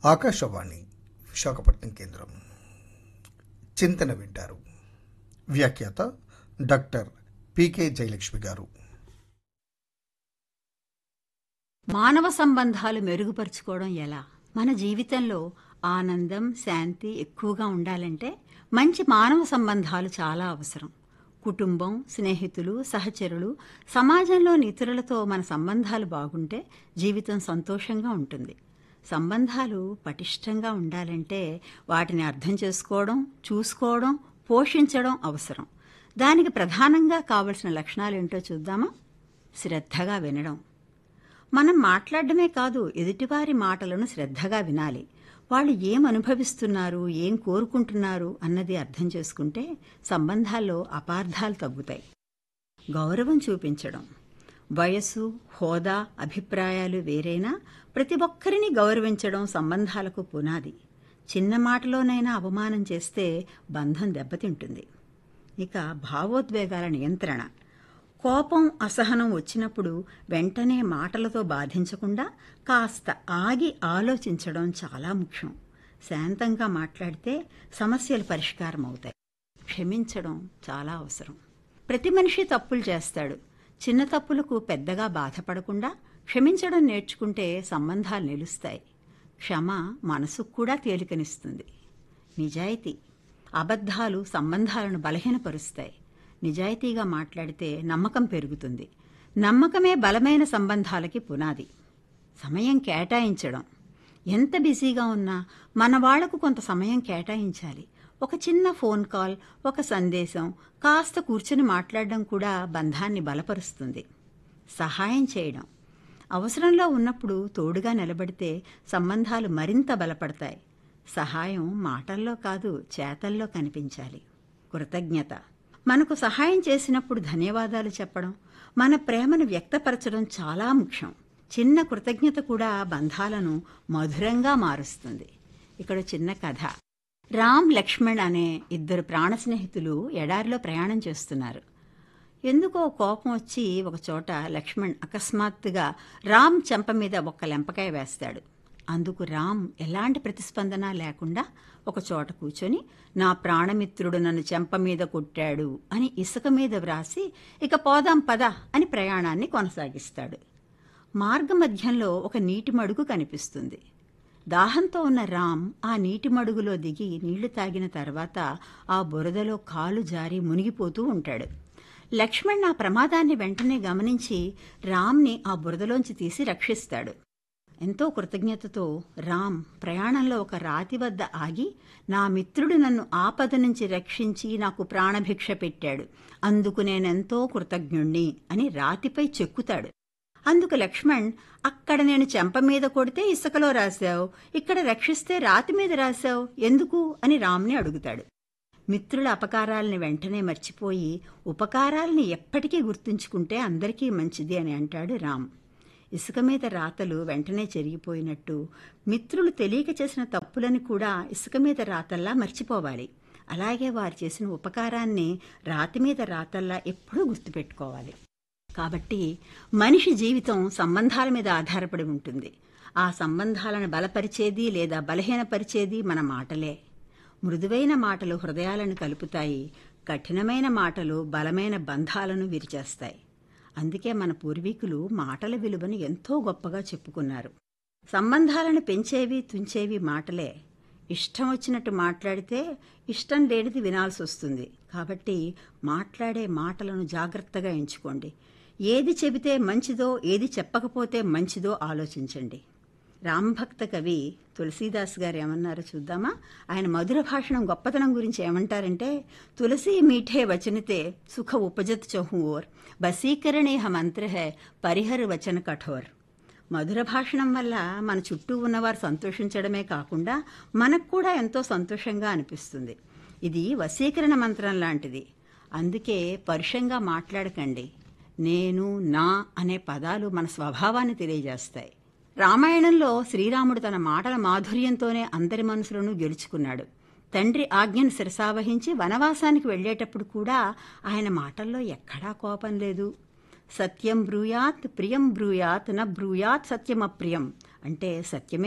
ఆకాశవాణి విశాఖపట్నం కేంద్రం చింతన వింటారు వ్యాఖ్యాత డాక్టర్ పికే జయలక్ష్మి గారు మానవ సంబంధాలు మెరుగుపరుచుకోవడం ఎలా మన జీవితంలో ఆనందం శాంతి ఎక్కువగా ఉండాలంటే మంచి మానవ సంబంధాలు చాలా అవసరం కుటుంబం స్నేహితులు సహచరులు సమాజంలోని ఇతరులతో మన సంబంధాలు బాగుంటే జీవితం సంతోషంగా ఉంటుంది సంబంధాలు పటిష్టంగా ఉండాలంటే వాటిని అర్థం చేసుకోవడం చూసుకోవడం పోషించడం అవసరం దానికి ప్రధానంగా కావలసిన లక్షణాలు ఏంటో చూద్దామా శ్రద్ధగా వినడం మనం మాట్లాడడమే కాదు ఎదుటివారి మాటలను శ్రద్ధగా వినాలి వాళ్ళు ఏం అనుభవిస్తున్నారు ఏం కోరుకుంటున్నారు అన్నది అర్థం చేసుకుంటే సంబంధాల్లో అపార్థాలు తగ్గుతాయి గౌరవం చూపించడం వయస్సు హోదా అభిప్రాయాలు వేరైనా ప్రతి ఒక్కరిని గౌరవించడం సంబంధాలకు పునాది చిన్న మాటలోనైనా అవమానం చేస్తే బంధం దెబ్బతింటుంది ఇక భావోద్వేగాల నియంత్రణ కోపం అసహనం వచ్చినప్పుడు వెంటనే మాటలతో బాధించకుండా కాస్త ఆగి ఆలోచించడం చాలా ముఖ్యం శాంతంగా మాట్లాడితే సమస్యలు పరిష్కారం అవుతాయి క్షమించడం చాలా అవసరం ప్రతి మనిషి తప్పులు చేస్తాడు చిన్న తప్పులకు పెద్దగా బాధపడకుండా క్షమించడం నేర్చుకుంటే సంబంధాలు నిలుస్తాయి క్షమ మనసుకు కూడా తేలికనిస్తుంది నిజాయితీ అబద్ధాలు సంబంధాలను బలహీనపరుస్తాయి నిజాయితీగా మాట్లాడితే నమ్మకం పెరుగుతుంది నమ్మకమే బలమైన సంబంధాలకి పునాది సమయం కేటాయించడం ఎంత బిజీగా ఉన్నా మన వాళ్లకు కొంత సమయం కేటాయించాలి ఒక చిన్న ఫోన్ కాల్ ఒక సందేశం కాస్త కూర్చుని మాట్లాడడం కూడా బంధాన్ని బలపరుస్తుంది సహాయం చేయడం అవసరంలో ఉన్నప్పుడు తోడుగా నిలబడితే సంబంధాలు మరింత బలపడతాయి సహాయం మాటల్లో కాదు చేతల్లో కనిపించాలి కృతజ్ఞత మనకు సహాయం చేసినప్పుడు ధన్యవాదాలు చెప్పడం మన ప్రేమను వ్యక్తపరచడం చాలా ముఖ్యం చిన్న కృతజ్ఞత కూడా బంధాలను మధురంగా మారుస్తుంది ఇక్కడ చిన్న కథ రామ్ లక్ష్మణ్ అనే ఇద్దరు ప్రాణ స్నేహితులు ఎడారిలో ప్రయాణం చేస్తున్నారు ఎందుకో కోపం వచ్చి ఒక చోట లక్ష్మణ్ అకస్మాత్తుగా రామ్ చెంప మీద ఒక్క లెంపకాయ వేస్తాడు అందుకు రామ్ ఎలాంటి ప్రతిస్పందన లేకుండా ఒక చోట కూర్చొని నా ప్రాణమిత్రుడు నన్ను చెంప మీద కొట్టాడు అని ఇసుక మీద వ్రాసి ఇక పోదాం పద అని ప్రయాణాన్ని కొనసాగిస్తాడు మార్గమధ్యంలో ఒక నీటి మడుగు కనిపిస్తుంది దాహంతో ఉన్న రామ్ ఆ నీటి మడుగులో దిగి నీళ్లు తాగిన తర్వాత ఆ బురదలో కాలు జారి మునిగిపోతూ ఉంటాడు లక్ష్మణ్ ఆ ప్రమాదాన్ని వెంటనే గమనించి రామ్ని ఆ బురదలోంచి తీసి రక్షిస్తాడు ఎంతో కృతజ్ఞతతో రామ్ ప్రయాణంలో ఒక రాతి వద్ద ఆగి నా మిత్రుడు నన్ను ఆపద నుంచి రక్షించి నాకు ప్రాణభిక్ష పెట్టాడు అందుకు నేనెంతో కృతజ్ఞుణ్ణి అని రాతిపై చెక్కుతాడు అందుకు లక్ష్మణ్ అక్కడ నేను చెంప మీద కొడితే ఇసుకలో రాశావు ఇక్కడ రక్షిస్తే రాతి మీద రాశావు ఎందుకు అని రామ్ని అడుగుతాడు మిత్రుల అపకారాల్ని వెంటనే మర్చిపోయి ఉపకారాల్ని ఎప్పటికీ గుర్తుంచుకుంటే అందరికీ మంచిది అని అంటాడు రామ్ ఇసుక మీద రాతలు వెంటనే చెరిగిపోయినట్టు మిత్రులు తెలియక చేసిన తప్పులని కూడా ఇసుక మీద రాతల్లా మర్చిపోవాలి అలాగే వారు చేసిన ఉపకారాన్ని రాతి మీద రాతల్లా ఎప్పుడూ గుర్తుపెట్టుకోవాలి కాబట్టి మనిషి జీవితం సంబంధాల మీద ఆధారపడి ఉంటుంది ఆ సంబంధాలను బలపరిచేది లేదా బలహీనపరిచేది మన మాటలే మృదువైన మాటలు హృదయాలను కలుపుతాయి కఠినమైన మాటలు బలమైన బంధాలను విరిచేస్తాయి అందుకే మన పూర్వీకులు మాటల విలువను ఎంతో గొప్పగా చెప్పుకున్నారు సంబంధాలను పెంచేవి తుంచేవి మాటలే ఇష్టం వచ్చినట్టు మాట్లాడితే ఇష్టం లేనిది వినాల్సి వస్తుంది కాబట్టి మాట్లాడే మాటలను జాగ్రత్తగా ఎంచుకోండి ఏది చెబితే మంచిదో ఏది చెప్పకపోతే మంచిదో ఆలోచించండి రామభక్త కవి తులసీదాస్ గారు ఏమన్నారో చూద్దామా ఆయన మధుర భాషణం గొప్పతనం గురించి ఏమంటారంటే తులసి మీఠే వచనతే సుఖ ఉపజత్ చహుఓర్ బసీకరణే మంత్ర హే పరిహర వచన కఠోర్ మధుర భాషణం వల్ల మన చుట్టూ ఉన్నవారు సంతోషించడమే కాకుండా మనకు కూడా ఎంతో సంతోషంగా అనిపిస్తుంది ఇది వశీకరణ మంత్రం లాంటిది అందుకే పరుషంగా మాట్లాడకండి నేను నా అనే పదాలు మన స్వభావాన్ని తెలియజేస్తాయి రామాయణంలో శ్రీరాముడు తన మాటల మాధుర్యంతోనే అందరి మనసులను గెలుచుకున్నాడు తండ్రి ఆజ్ఞను శిరసావహించి వనవాసానికి వెళ్లేటప్పుడు కూడా ఆయన మాటల్లో ఎక్కడా కోపం లేదు సత్యం బ్రూయాత్ ప్రియం బ్రూయాత్ న బ్రూయాత్ సత్యమప్రియం అంటే సత్యమే